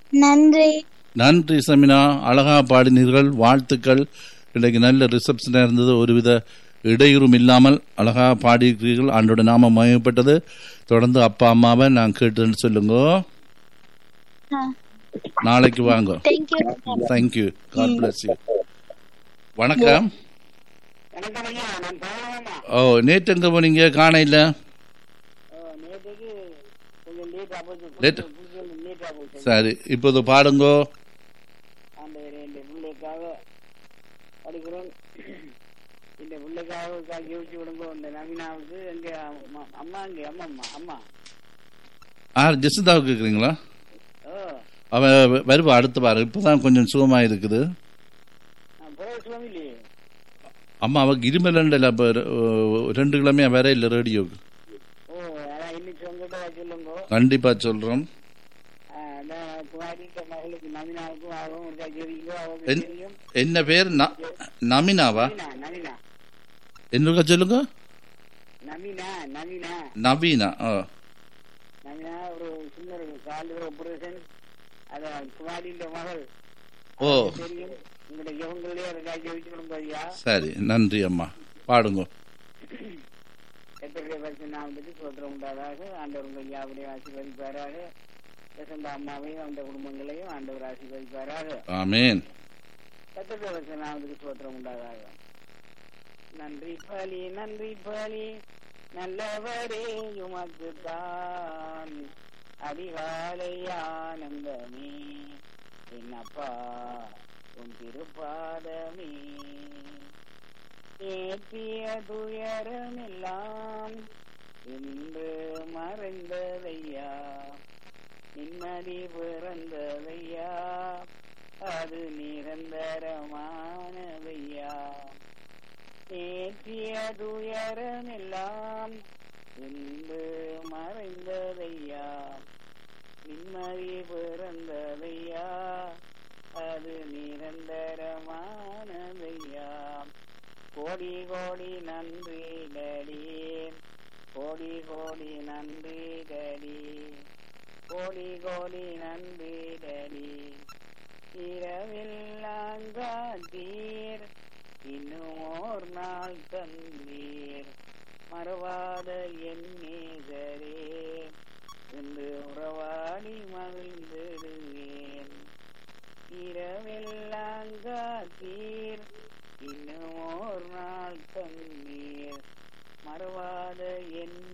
நன்றி நன்றி சமினா அழகா பாடினீர்கள் வாழ்த்துக்கள் இன்றைக்கு நல்ல ரிசப்ஷனாக இருந்தது ஒருவித இடையூறும் இல்லாமல் அழகா பாடியிருக்கிறீர்கள் ஆண்டோட நாம மயப்பட்டது தொடர்ந்து அப்பா அம்மாவை நான் கேட்டுன்னு சொல்லுங்க நாளைக்கு வாங்க thank you thank you God bless you வணக்கம் வணக்கம் ஐயா நான் பழமா ஓ நேற்று எங்க போனீங்க காண இல்லை நேற்றுக்கு கொஞ்சம் லேட்டாக போச்சு Late? லேட்டாக போச்சு சரி இப்போது பாடுங்கோ ஆண்டவர் இந்த பிள்ளைக்காக படிக்கிறோம் இந்த பிள்ளைக்காக யோசிச்சு விடுங்க இந்த நவீனாவுக்கு எங்க அம்மா அம்மா இங்க அம்மா அம்மா அம்மா ஆ ஜெசிதாவுக்கு கேட்குறீங்களா ஓ அவன் வருவா அடுத்து பாரு இப்போதான் கொஞ்சம் சுகமாக இருக்குது நான் பிறகு சுவாமிலி அம்மா அவக்கு இருமலண்டல அப்போ ரெண்டு கிழமையா வேற இல்லை ரேடியோக்கு ஓ அதான் இன்னைக்கு உங்ககிட்ட சொல்லுங்க கண்டிப்பா சொல்றோம் அதான் குமாரிக்க மகளுக்கு நவீனாவுக்கும் ஆகும் இருக்கா ஜெரிக்கோ அவங்க என்- தெரியும் என்ன பேர் ந- நமினாவா நவீனா நவீனா என்னக்கா சொல்லுங்க நவீனா நவீனா நவீனா ஓ நவீனா ஒரு சின்ன ஒரு கால் ஆபரேஷன் அதான் குமாரின்ற மகள் ஓ தெரியும் உங்களுடைய இவங்களே இருக்கா ஜெயிச்சு விடுங்க ஐயா சரி நன்றி அம்மா பாடுங்க எத்தகைய பரிசு நாமத்துக்கு சோத்திரம் உண்டாதாக ஆண்டவர் உங்கள் யாவுடைய ஆசீர்வதிப்பாராக வசந்த அம்மாவையும் அந்த குடும்பங்களையும் ஆண்டவர் ஆசீர்வதிப்பாராக ஆமேன் எத்தகைய பரிசு நாமத்துக்கு சோத்திரம் உண்டாதாக நன்றி பலி நன்றி பலி நல்லவரே உமக்கு தான் அதிகாலை ஆனந்தமே என்னப்பா உன் திருப்பாதமே ஏற்றிய துயரமெல்லாம் இன்று மறைந்ததையா நிம்மதி பிறந்ததையா அது நிரந்தரமானதையா ஏற்றிய துயரமெல்லாம் இன்று மறைந்ததையா நிம்மதி பிறந்ததையா அது நிரந்தரமானதையா கோடி கோடி நன்றி டடி கோடி கோடி நன்றி டடி கோடி கோடி நன்றி டடி இரவெல்லாம் காத்தீர் இன்னும் ஓர் நாள் தந்தீர் மறவாத என் நேசரே என்று உறவாடி மகிழ்ந்திடுவேன் இரவெல்லாம் காத்தீர் இன்னும் ஓர் நாள் தந்தீர் மறவாத என்